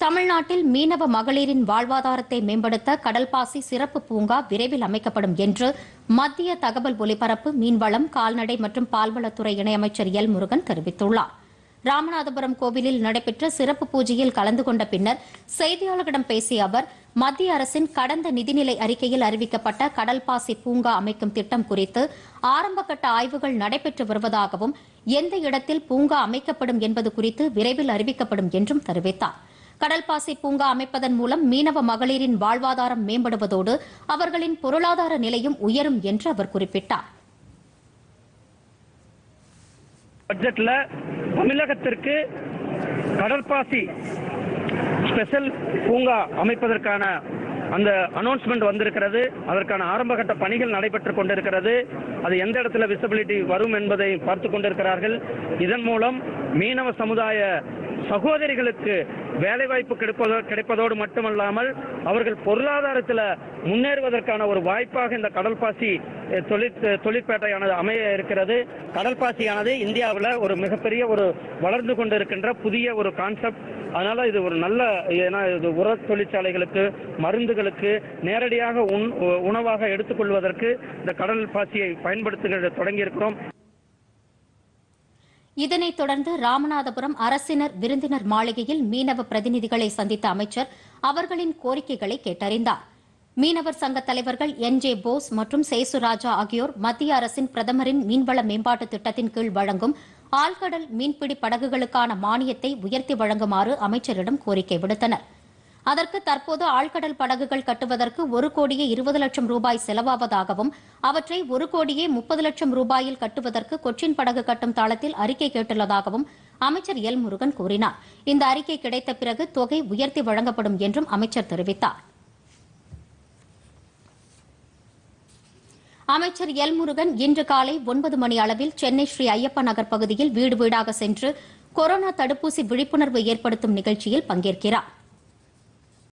தமிழ்நாட்டில் மீனவ மகளிரின் வாழ்வாதாரத்தை மேம்படுத்த கடல்பாசி சிறப்பு பூங்கா விரைவில் அமைக்கப்படும் என்று மத்திய தகவல் ஒலிபரப்பு மீன்வளம் கால்நடை மற்றும் பால்வளத்துறை இணையமைச்சர் எல் முருகன் தெரிவித்துள்ளார் ராமநாதபுரம் கோவிலில் நடைபெற்ற சிறப்பு பூஜையில் கலந்து கொண்ட பின்னர் செய்தியாளர்களிடம் பேசிய அவர் மத்திய அரசின் கடந்த நிதிநிலை அறிக்கையில் அறிவிக்கப்பட்ட கடல்பாசி பூங்கா அமைக்கும் திட்டம் குறித்து ஆரம்பகட்ட ஆய்வுகள் நடைபெற்று வருவதாகவும் எந்த இடத்தில் பூங்கா அமைக்கப்படும் என்பது குறித்து விரைவில் அறிவிக்கப்படும் என்றும் தெரிவித்தார் கடல்பாசி பூங்கா அமைப்பதன் மூலம் மீனவ மகளிரின் வாழ்வாதாரம் மேம்படுவதோடு அவர்களின் பொருளாதார நிலையும் உயரும் என்று அவர் குறிப்பிட்டார் பட்ஜெட்ல தமிழகத்திற்கு கடற்பாசி ஸ்பெஷல் பூங்கா அமைப்பதற்கான அந்த அனௌன்ஸ்மெண்ட் வந்திருக்கிறது அதற்கான ஆரம்பகட்ட பணிகள் நடைபெற்றுக் கொண்டிருக்கிறது அது எந்த இடத்துல விசிபிலிட்டி வரும் என்பதை பார்த்து கொண்டிருக்கிறார்கள் இதன் மூலம் மீனவ சமுதாய சகோதரிகளுக்கு வேலைவாய்ப்பு கிடைப்பதோ கிடைப்பதோடு மட்டுமல்லாமல் அவர்கள் பொருளாதாரத்தில் முன்னேறுவதற்கான ஒரு வாய்ப்பாக இந்த கடல்பாசி அஹ், தொழிற் தொழிற்பேட்டையானது அமைய இருக்கிறது கடல்பாசியானது இந்தியாவில் ஒரு மிகப்பெரிய ஒரு வளர்ந்து கொண்டிருக்கின்ற புதிய ஒரு கான்செப்ட் அதனால இது ஒரு நல்ல ஏன்னா இது உர தொழிற்சாலைகளுக்கு மருந்துகளுக்கு நேரடியாக உண் உணவாக எடுத்துக்கொள்வதற்கு இந்த கடல் பாசியை பயன்படுத்த தொடங்கி இருக்கிறோம் இதனைத் தொடர்ந்து ராமநாதபுரம் அரசினர் விருந்தினர் மாளிகையில் மீனவ பிரதிநிதிகளை சந்தித்த அமைச்சர் அவர்களின் கோரிக்கைகளை கேட்டறிந்தார் மீனவர் சங்க தலைவர்கள் என் ஜே போஸ் மற்றும் சேசு ராஜா ஆகியோர் மத்திய அரசின் பிரதமரின் மீன்வள மேம்பாட்டு திட்டத்தின் கீழ் வழங்கும் ஆழ்கடல் மீன்பிடி படகுகளுக்கான மானியத்தை உயர்த்தி வழங்குமாறு அமைச்சரிடம் கோரிக்கை விடுத்தனர் அதற்கு தற்போது ஆழ்கடல் படகுகள் கட்டுவதற்கு ஒரு கோடியே இருபது லட்சம் ரூபாய் செலவாவதாகவும் அவற்றை ஒரு கோடியே முப்பது லட்சம் ரூபாயில் கட்டுவதற்கு கொச்சின் படகு கட்டும் தளத்தில் அறிக்கை கேட்டுள்ளதாகவும் அமைச்சர் எல் முருகன் கூறினார் இந்த அறிக்கை கிடைத்த பிறகு தொகை உயர்த்தி வழங்கப்படும் என்றும் அமைச்சர் தெரிவித்தார் அமைச்சர் எல் முருகன் இன்று காலை ஒன்பது மணி அளவில் சென்னை ஸ்ரீ ஐயப்ப நகர் பகுதியில் வீடு வீடாக சென்று கொரோனா தடுப்பூசி விழிப்புணர்வு ஏற்படுத்தும் நிகழ்ச்சியில் பங்கேற்கிறார்